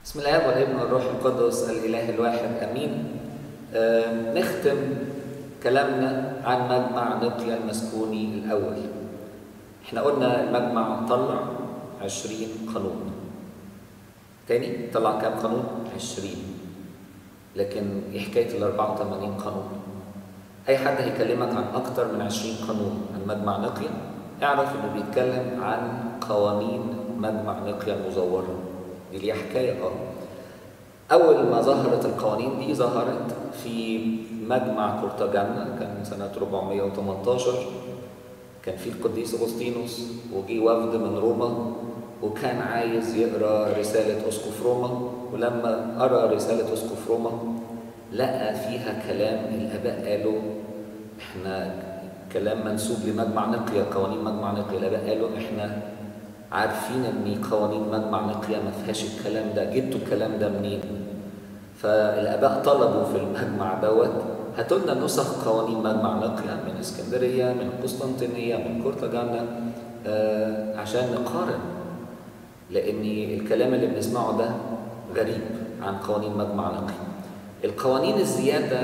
بسم الله والابن والروح القدس الاله الواحد امين آه نختم كلامنا عن مجمع نقيا المسكوني الاول احنا قلنا المجمع طلع عشرين قانون تاني طلع كام قانون عشرين لكن ايه حكايه ال 84 قانون اي حد هيكلمك عن اكتر من 20 قانون عن مجمع نقيا اعرف انه بيتكلم عن قوانين مجمع نقيا المزوره دي ليها حكايه اه اول ما ظهرت القوانين دي ظهرت في مجمع قرطاجنة كان سنة 418 كان في القديس أغسطينوس وجي وفد من روما وكان عايز يقرا رسالة أسقف روما ولما قرا رسالة أسقف روما لقى فيها كلام الآباء قالوا احنا كلام منسوب لمجمع نقيا قوانين مجمع نقيا الآباء قالوا احنا عارفين ان قوانين مجمع نقيا ما فيهاش الكلام ده جبتوا الكلام ده منين فالاباء طلبوا في المجمع دوت هاتوا لنا نسخ قوانين مجمع نقيا من اسكندريه من قسطنطينيه من قرطاجنة آه عشان نقارن لان الكلام اللي بنسمعه ده غريب عن قوانين مجمع نقيا القوانين الزياده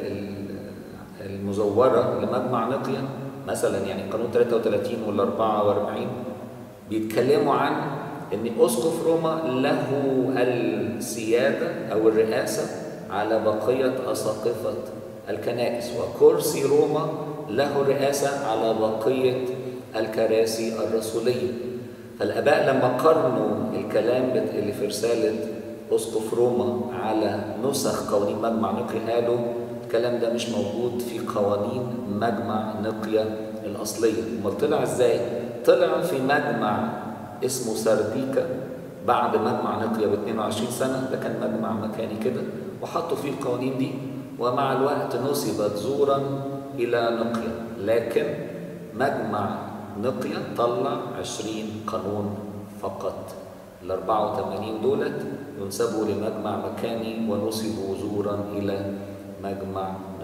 المزوره لمجمع نقيا مثلا يعني قانون 33 ولا 44 بيتكلموا عن ان اسقف روما له السياده او الرئاسه على بقيه اساقفه الكنائس وكرسي روما له الرئاسه على بقيه الكراسي الرسوليه فالاباء لما قارنوا الكلام اللي في رساله اسقف روما على نسخ قوانين مجمع نقيا قالوا الكلام ده مش موجود في قوانين مجمع نقيا الاصليه امال طلع ازاي طلع في مجمع اسمه سرديكا بعد مجمع نقيا ب 22 سنه ده كان مجمع مكاني كده وحطوا فيه القوانين دي ومع الوقت نسبت زورا الى نقيا لكن مجمع نقيا طلع 20 قانون فقط ال 84 دولت ينسبوا لمجمع مكاني ونسبوا زورا الى مجمع